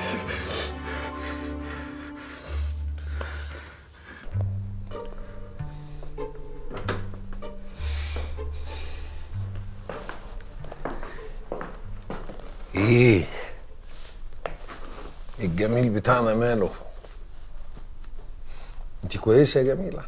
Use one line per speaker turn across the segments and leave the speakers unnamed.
ايه الجميل بتاعنا ماله انت كويسه يا جميله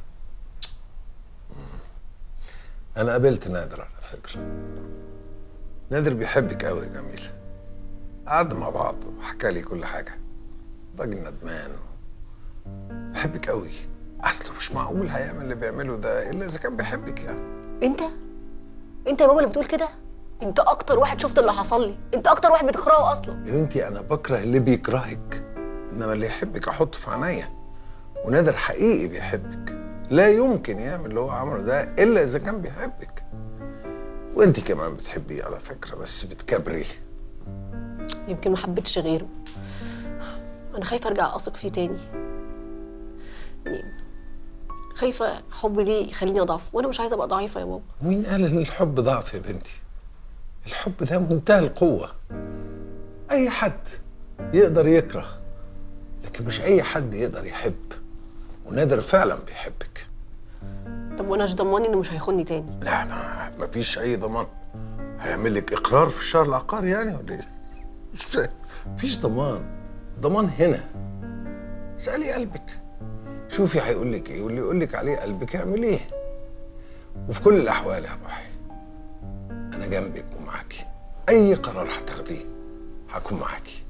انا قابلت نادر على فكره نادر بيحبك قوي يا جميله قعدنا مع بعض وحكى لي كل حاجه راجل ندمان بحبك قوي اصله مش معقول هيعمل اللي بيعمله ده الا اذا كان بيحبك يعني
انت انت يا بابا اللي بتقول كده انت اكتر واحد شفت اللي حصل لي انت اكتر واحد بتكرهه اصلا
يا بنتي انا بكره اللي بيكرهك انما اللي يحبك احطه في عينيا ونادر حقيقي بيحبك لا يمكن يعمل اللي هو عمله ده الا اذا كان بيحبك وانت كمان بتحبيه على فكره بس بتكبري
يمكن ما حبيتش غيره انا خايفه ارجع اثق فيه تاني يعني خايفه حبي ليه يخليني اضعف وانا مش عايزه ابقى ضعيفه يا بابا
مين قال ان الحب ضعف يا بنتي الحب ده منتهى القوه اي حد يقدر يكره لكن مش اي حد يقدر يحب ونادر فعلا بيحبك
طب وانا مش ضماني انه مش هيخوني تاني
لا ما ما فيش اي ضمان هيعمل لك اقرار في الشهر العقاري يعني ولا ايه مش فاهم مفيش ضمان ضمان هنا اسالي قلبك شوفي هيقول لك ايه واللي يقول لك عليه قلبك اعمليه وفي كل الاحوال يا روحي انا جنبك ومعاكي اي قرار هتاخديه هكون معاكي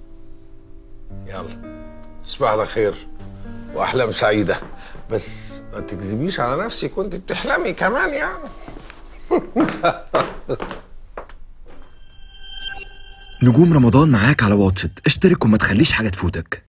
يلا تصبح على خير واحلام سعيده بس ما تكذبيش على نفسك وانت بتحلمي كمان يعني
نجوم رمضان معاك على واتشت اشترك وما تخليش حاجة تفوتك